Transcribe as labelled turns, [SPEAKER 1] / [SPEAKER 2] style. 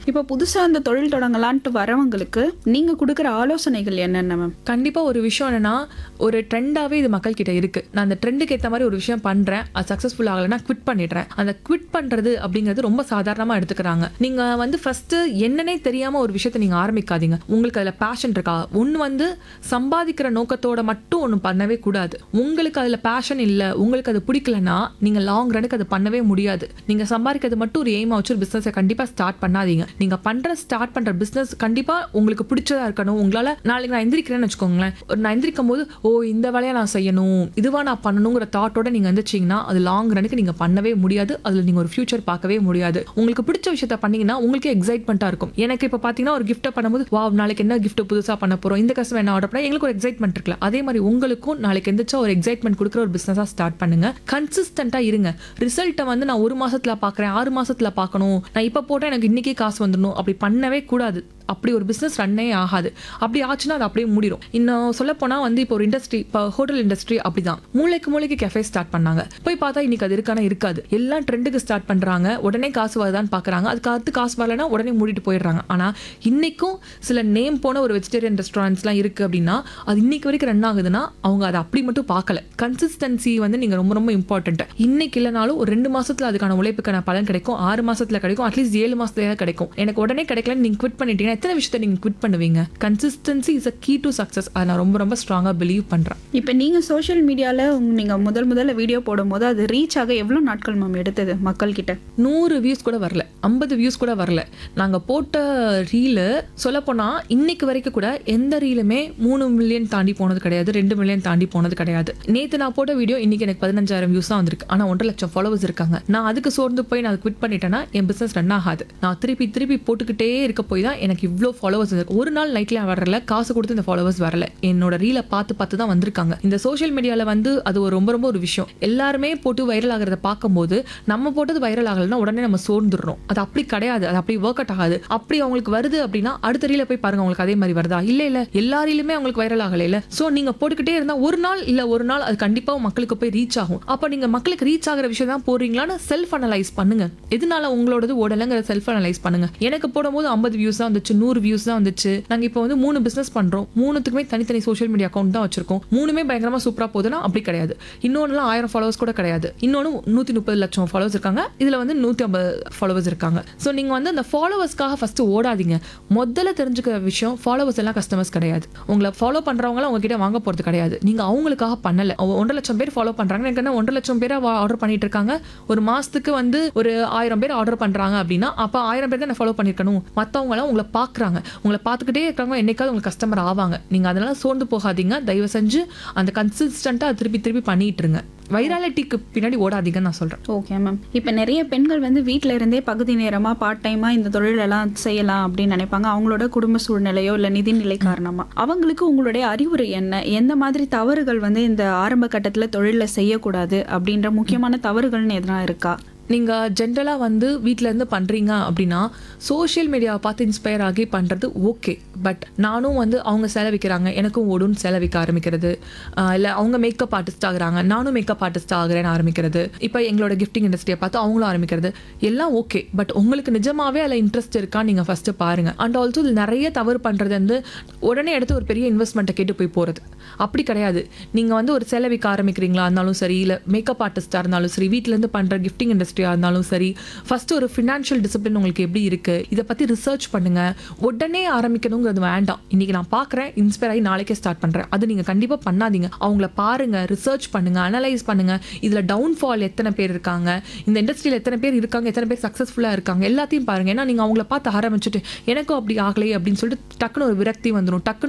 [SPEAKER 1] இப்போ புதுசாக அந்த தொழில் தொடங்கலான்ட்டு வரவங்களுக்கு நீங்கள் கொடுக்குற ஆலோசனைகள் என்னென்ன மேம்
[SPEAKER 2] கண்டிப்பாக ஒரு விஷயம் என்னன்னா ஒரு ட்ரெண்டாகவே இது மக்கள் கிட்ட இருக்கு நான் அந்த ட்ரெண்டுக்கு ஏற்ற மாதிரி ஒரு விஷயம் பண்ணுறேன் அது சக்ஸஸ்ஃபுல் ஆகலைன்னா குவிட் பண்ணிடுறேன் அந்த குவிட் பண்ணுறது அப்படிங்கிறது ரொம்ப சாதாரணமாக எடுத்துக்கிறாங்க நீங்கள் வந்து ஃபஸ்ட்டு என்னன்னே தெரியாமல் ஒரு விஷயத்தை நீங்கள் ஆரம்பிக்காதீங்க உங்களுக்கு அதில் பேஷன் இருக்கா ஒன்று வந்து சம்பாதிக்கிற நோக்கத்தோட மட்டும் ஒன்று பண்ணவே கூடாது உங்களுக்கு அதில் பேஷன் இல்லை உங்களுக்கு அது பிடிக்கலன்னா நீங்கள் லாங் ரனுக்கு அது பண்ணவே முடியாது நீங்கள் சம்பாதிக்கிறது மட்டும் ஒரு எய்மா வச்சு ஒரு பிஸ்னஸை கண்டிப்பாக ஸ்டார்ட் பண்ணாதீங்க நீங்கள் பண்ணுற ஸ்டார்ட் பண்ணுற பிஸ்னஸ் கண்டிப்பாக உங்களுக்கு பிடிச்சதா இருக்கணும் உங்களால் நாளைக்கு நான் எந்திரிக்கிறேன்னு வச்சுக்கோங்களேன் ஒரு நான் எந்திரிக்கும் போது ஓ இந்த வேலையை நான் செய்யணும் இதுவா நான் பண்ணணுங்கிற தாட்டோட நீங்கள் எந்திரிச்சிங்கன்னா அது லாங் ரனுக்கு நீங்கள் பண்ணவே முடியாது அதில் நீங்கள் ஒரு ஃபியூச்சர் பார்க்கவே முடியாது உங்களுக்கு பிடிச்ச விஷயத்த பண்ணீங்கன்னா உங்களுக்கே எக்ஸைட்மெண்ட்டாக இருக்கும் எனக்கு இப்போ பார்த்தீங்கன்னா ஒரு கிஃப்ட்டை பண்ணும்போது வா நாளைக்கு என்ன gift புதுசாக பண்ண போகிறோம் இந்த கஸ்டமர் என்ன ஆர்டர் பண்ணால் எங்களுக்கு ஒரு எக்ஸைட்மெண்ட் இருக்குல்ல அதே மாதிரி உங்களுக்கும் நாளைக்கு எந்திரிச்சா ஒரு எக்ஸைட்மெண்ட் கொடுக்குற ஒரு பிஸ்னஸாக ஸ்டார்ட் பண்ணுங்க கன்சிஸ்டண்ட்டாக இருங்க ரிசல்ட்டை வந்து நான் ஒரு மாசத்துல பார்க்குறேன் ஆறு மாசத்துல பார்க்கணும் நான் இப்போ போட்டால் எனக்கு இன்னைக்கே காசு வந்துடணும் அப்படி பண்ணவே கூடாது அப்படி ஒரு பிஸ்னஸ் ரன்னே ஆகாது அப்படி ஆச்சுன்னா அது அப்படியே மூடிடும் இன்னும் சொல்ல போனா வந்து இப்போ ஒரு இண்டஸ்ட்ரி இப்போ ஹோட்டல் இண்டஸ்ட்ரி அப்படிதான் மூளைக்கு மூளைக்கு கெஃபே ஸ்டார்ட் பண்ணாங்க போய் பார்த்தா இன்னைக்கு அது இருக்கான இருக்காது எல்லாம் ட்ரெண்டுக்கு ஸ்டார்ட் பண்றாங்க உடனே காசு வருதான்னு பார்க்கறாங்க அதுக்கு அடுத்து காசு வரலன்னா உடனே மூடிட்டு போயிடுறாங்க ஆனா இன்னைக்கும் சில நேம் போன ஒரு வெஜிடேரியன் ரெஸ்டாரண்ட்ஸ்லாம் இருக்கு அப்படின்னா அது இன்னைக்கு வரைக்கும் ரன் ஆகுதுன்னா அவங்க அதை அப்படி மட்டும் பார்க்கல கன்சிஸ்டன்சி வந்து நீங்க ரொம்ப ரொம்ப இம்பார்ட்டன்ட் இன்னைக்கு இல்லைனாலும் ஒரு ரெண்டு மாசத்துல அதுக்கான உழைப்புக்கான பலன் கிடைக்கும் ஆறு மாசத்துல கிடைக்கும் அட்லீஸ்ட் ஏழு மாசத்துல கிடைக்கும் எனக்கு உடனே கிடைக்கலன்னு நீங்க குவிட் பண்ணிட்டீங்கன்னா எத்தனை விஷயத்தை நீங்க குவிட் பண்ணுவீங்க consistency is a key to success அதை நான் ரொம்ப ரொம்ப ஸ்ட்ராங்கா பிலீவ் பண்றேன்
[SPEAKER 1] இப்போ நீங்கள் சோஷியல் மீடியாவில் நீங்கள் முதல் முதல்ல வீடியோ போடும்போது அது ரீச் ஆக எவ்வளோ நாட்கள் மேம் எடுத்தது மக்கள்கிட்ட
[SPEAKER 2] நூறு வியூஸ் கூட வரல ஐம்பது வியூஸ் கூட வரல நாங்க போட்ட ரீலு சொல்லப்போனா இன்னைக்கு வரைக்கும் கூட எந்த ரீலுமே மூணு மில்லியன் தாண்டி போனது கிடையாது ரெண்டு மில்லியன் தாண்டி போனது கிடையாது நேத்து நான் போட்ட வீடியோ இன்னைக்கு எனக்கு பதினஞ்சாயிரம் வியூஸ் தான் வந்திருக்கு ஆனா ஒன்றரை லட்சம் ஃபாலோவர்ஸ் இருக்காங்க நான் அதுக்கு சோர்ந்து போய் நான் குவிட் பண்ணிட்டேன்னா என் பிசினஸ் ரன் ஆகாது நான் திருப்பி திருப்பி போட்டுக்கிட்டே இருக்க போய் தான் எனக்கு இவ்வளோ ஃபாலோவர்ஸ் இருக்கு ஒரு நாள் நைட்ல வரல காசு கொடுத்து இந்த ஃபாலோவர்ஸ் வரல என்னோட ரீலை பார்த்து பார்த்து தான் வந்திருக்காங்க இந்த சோஷியல் மீடியால வந்து அது ஒரு ரொம்ப ரொம்ப ஒரு விஷயம் எல்லாருமே போட்டு வைரல் ஆகிறத பார்க்கும்போது நம்ம போட்டது வைரல் ஆகலைன்னா உடனே நம்ம சோர்ந்துடுறோம் அது அப்படி கிடையாது அது அப்படி ஒர்க் அவுட் ஆகாது அப்படி அவங்களுக்கு வருது அப்படின்னா அடுத்த ரீல போய் பாருங்க அவங்களுக்கு அதே மாதிரி வருதா இல்ல இல்ல எல்லா ரீலுமே அவங்களுக்கு வைரல் ஆகல இல்ல சோ நீங்க போட்டுக்கிட்டே இருந்தா ஒரு நாள் இல்ல ஒரு நாள் அது கண்டிப்பா மக்களுக்கு போய் ரீச் ஆகும் அப்ப நீங்க மக்களுக்கு ரீச் ஆகிற விஷயம் தான் போறீங்களான்னு செல்ஃப் அனலைஸ் பண்ணுங்க எதனால உங்களோடது ஓடலைங்கிற செல்ஃப் அனலைஸ் பண்ணுங்க எனக்கு போடும்போது ஐம்பது வியூஸ் தான் வந்துச்சு நூறு வியூஸ் தான் வந்துச்சு நாங்க இப்போ வந்து மூணு பிசினஸ் பண்றோம் மூணுத்துக்குமே தனித்தனி சோஷியல் மீடியா அக்கௌண்ட் தான் வச்சிருக்கோம் மூணுமே பயங்கரமா சூப்பரா போகுதுன்னா அப்படி கிடையாது இன்னொன்னுலாம் ஆயிரம் ஃபாலோவர்ஸ் கூட கிடையாது இன்னொன்று நூற்றி முப்பது லட்சம் ஃபாலோவர்ஸ் இருக்காங்க இதில் வந்து நூற்றி ஐம்பது ஃபாலோவர்ஸ் இருக்காங்க ஸோ நீங்கள் வந்து அந்த ஃபாலோவர்ஸ்க்காக ஃபஸ்ட்டு ஓடாதீங்க முதல்ல தெரிஞ்சுக்கிற விஷயம் ஃபாலோவர்ஸ் எல்லாம் கஸ்டமர்ஸ் கிடையாது உங்களை ஃபாலோ பண்ணுறவங்களாம் உங்ககிட்ட வாங்க போகிறது கிடையாது நீங்கள் அவங்களுக்காக பண்ணலை ஒன்றரை லட்சம் பேர் ஃபாலோ பண்ணுறாங்க எனக்கு என்ன ஒன்றரை லட்சம் பேரை ஆர்டர் பண்ணிட்டு இருக்காங்க ஒரு மாதத்துக்கு வந்து ஒரு ஆயிரம் பேர் ஆர்டர் பண்ணுறாங்க அப்படின்னா அப்போ ஆயிரம் பேர் தான் ஃபாலோ பண்ணியிருக்கணும் மற்றவங்களாம் உங்களை பார்க்குறாங்க உங்களை பார்த்துக்கிட்டே இருக்காங்க என்னைக்காவது உங்களுக்கு கஸ்டமர் ஆவாங்க நீங்கள் அதனால சோர்ந்து போகாதீங்க தயவு செஞ்சு அந்த கன்சிஸ்டண்ட்டாக திருப்பி திருப்பி பண்ணிட்டு இருங்க வைராலிட்டிக்கு பின்னாடி ஓடாதீங்கன்னு நான் சொல்கிறேன்
[SPEAKER 1] ஓகே மேம் இப்போ நிறைய பெண்கள் வந்து வீட்டில் இருந்தே பகுதி நேரமாக பார்ட் டைமாக இந்த தொழிலெல்லாம் செய்யலாம் அப்படின்னு நினைப்பாங்க அவங்களோட குடும்ப சூழ்நிலையோ இல்லை நிதிநிலை காரணமாக அவங்களுக்கு உங்களுடைய அறிவுரை என்ன எந்த மாதிரி தவறுகள் வந்து இந்த ஆரம்ப கட்டத்தில் தொழிலில் செய்யக்கூடாது அப்படின்ற முக்கியமான தவறுகள்னு எதனா இருக்கா
[SPEAKER 2] நீங்கள் ஜென்ரலாக வந்து வீட்ல இருந்து பண்ணுறீங்க அப்படின்னா சோஷியல் மீடியாவை பார்த்து இன்ஸ்பயர் ஆகி பண்ணுறது ஓகே பட் நானும் வந்து அவங்க செலவிக்கிறாங்க எனக்கும் ஓடுன்னு செலவிக்க ஆரம்பிக்கிறது இல்லை அவங்க மேக்கப் ஆர்டிஸ்ட் ஆகுறாங்க நானும் மேக்கப் ஆர்டிஸ்ட் ஆகுறேன்னு ஆரம்பிக்கிறது இப்போ எங்களோட கிஃப்டிங் இண்டஸ்ட்ரியை பார்த்து அவங்களும் ஆரம்பிக்கிறது எல்லாம் ஓகே பட் உங்களுக்கு நிஜமாவே அதில் இன்ட்ரெஸ்ட் இருக்கான்னு நீங்கள் ஃபஸ்ட்டு பாருங்கள் அண்ட் ஆல்சோ இதில் நிறைய தவறு பண்ணுறது வந்து உடனே எடுத்து ஒரு பெரிய இன்வெஸ்ட்மெண்ட்டை கேட்டு போய் போகிறது அப்படி கிடையாது நீங்கள் வந்து ஒரு செலவிக்க ஆரம்பிக்கிறீங்களா இருந்தாலும் சரி இல்லை மேக்கப் ஆர்டிஸ்ட்டாக இருந்தாலும் சரி வீட்டிலேருந்து பண்ணுற கிஃப்டிங் இண்டஸ்ட்ரியாக இருந்தாலும் சரி ஃபஸ்ட்டு ஒரு ஃபினான்ஷியல் டிசிப்ளின் உங்களுக்கு எப்படி இருக்குது இதை பற்றி ரிசர்ச் பண்ணுங்கள் உடனே ஆரம்பிக்கணுங்கிறது வேண்டாம் இன்றைக்கி நான் பார்க்குறேன் இன்ஸ்பயர் ஆகி நாளைக்கே ஸ்டார்ட் பண்ணுறேன் அது நீங்கள் கண்டிப்பாக பண்ணாதீங்க அவங்கள பாருங்கள் ரிசர்ச் பண்ணுங்கள் அனலைஸ் பண்ணுங்கள் இதில் டவுன்ஃபால் எத்தனை பேர் இருக்காங்க இந்த இண்டஸ்ட்ரியில் எத்தனை பேர் இருக்காங்க எத்தனை பேர் சக்ஸஸ்ஃபுல்லாக இருக்காங்க எல்லாத்தையும் பாருங்கள் ஏன்னா நீங்கள் அவங்கள பார்த்து ஆரம்பிச்சுட்டு எனக்கும் அப்படி ஆகலையே அப்படின்னு சொல்லிட்டு டக்குன்னு ஒரு விரக்தி வந்துடும் டக்குன்னு